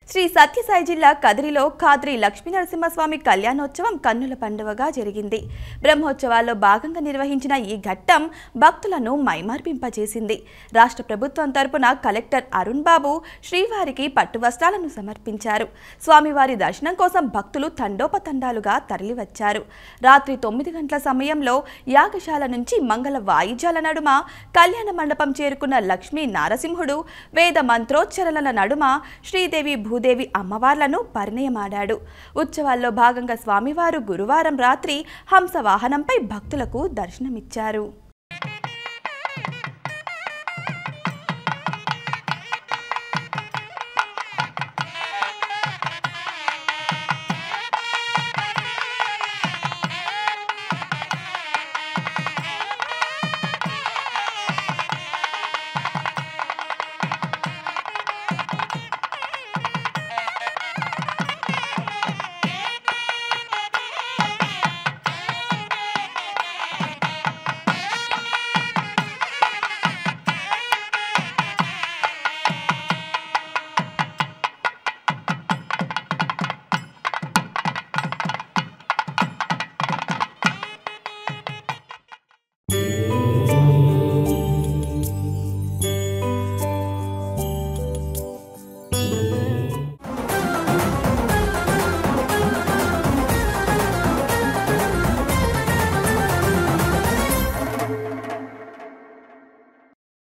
శ్రీ సత్యసాయి జిల్లా కదిరిలో ఖాద్రి లక్ష్మీనరసింహస్వామి కళ్యాణోత్సవం కన్నుల పండువగా జరిగింది బ్రహ్మోత్సవాల్లో భాగంగా నిర్వహించిన ఈ ఘట్టం భక్తులను మైమార్పింపజేసింది రాష్ట్ర ప్రభుత్వం తరపున కలెక్టర్ అరుణ్ బాబు శ్రీవారికి పట్టు వస్త్రాలను సమర్పించారు స్వామివారి దర్శనం కోసం భక్తులు తండోపతండాలుగా తరలివచ్చారు రాత్రి తొమ్మిది గంటల సమయంలో యాగశాల నుంచి మంగళ వాయిద్యాల నడుమ కళ్యాణ మండపం చేరుకున్న లక్ష్మీ నారసింహుడు వేద మంత్రోచ్చరణల నడుమ శ్రీదేవి భూదేవి అమ్మవార్లను పరిణయమాడాడు ఉత్సవాల్లో భాగంగా స్వామివారు గురువారం రాత్రి హంస వాహనంపై భక్తులకు దర్శనమిచ్చారు